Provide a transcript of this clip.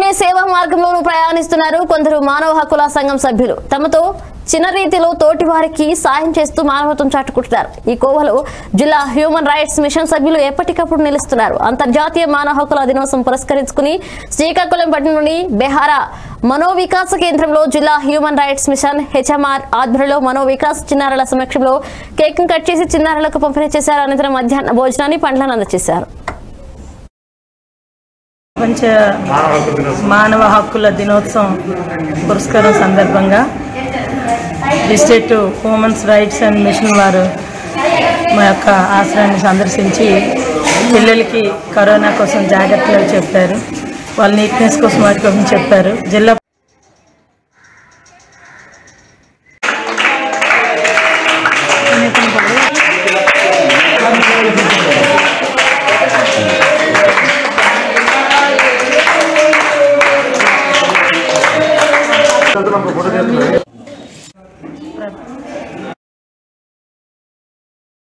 ఆమె సేవా మార్గంలోనూ ప్రయాణిస్తున్నారు కొందరు మానవ హక్కుల సంఘం సభ్యులు తమతో చిన్న రీతిలో తోటి వారికి సాయం చేస్తూ మానవత్వం చాటుకుంటున్నారు ఈ కోవలో జిల్లా హ్యూమన్ రైట్స్ మిషన్ సభ్యులు ఎప్పటికప్పుడు నిలుస్తున్నారు అంతర్జాతీయ మానవ హక్కుల దినోత్సవం పురస్కరించుకుని శ్రీకాకుళం పట్టణంలోని బెహారా మనోవికాస కేంద్రంలో జిల్లా హ్యూమన్ రైట్స్ మిషన్ హెచ్ఎంఆర్ ఆధ్వర్యంలో మనోవికాస్ చిన్నారుల సమక్షంలో కేక్ కట్ చేసి చిన్నారులకు పంపిణీ చేశారు అనంతరం మధ్యాహ్న భోజనాన్ని పండ్లను అందజేశారు ప్రపంచ మానవ హక్కుల దినోత్సవం పురస్కారం సందర్భంగా district humans rights and mission వారు మా యొక్క ఆశ్రయాన్ని సందర్శించి పిల్లలకి కరోనా కోసం జాగ్రత్తలు చెప్పారు వాళ్ళ నీట్నెస్ కోసం వాటి కోసం చెప్పారు జిల్లా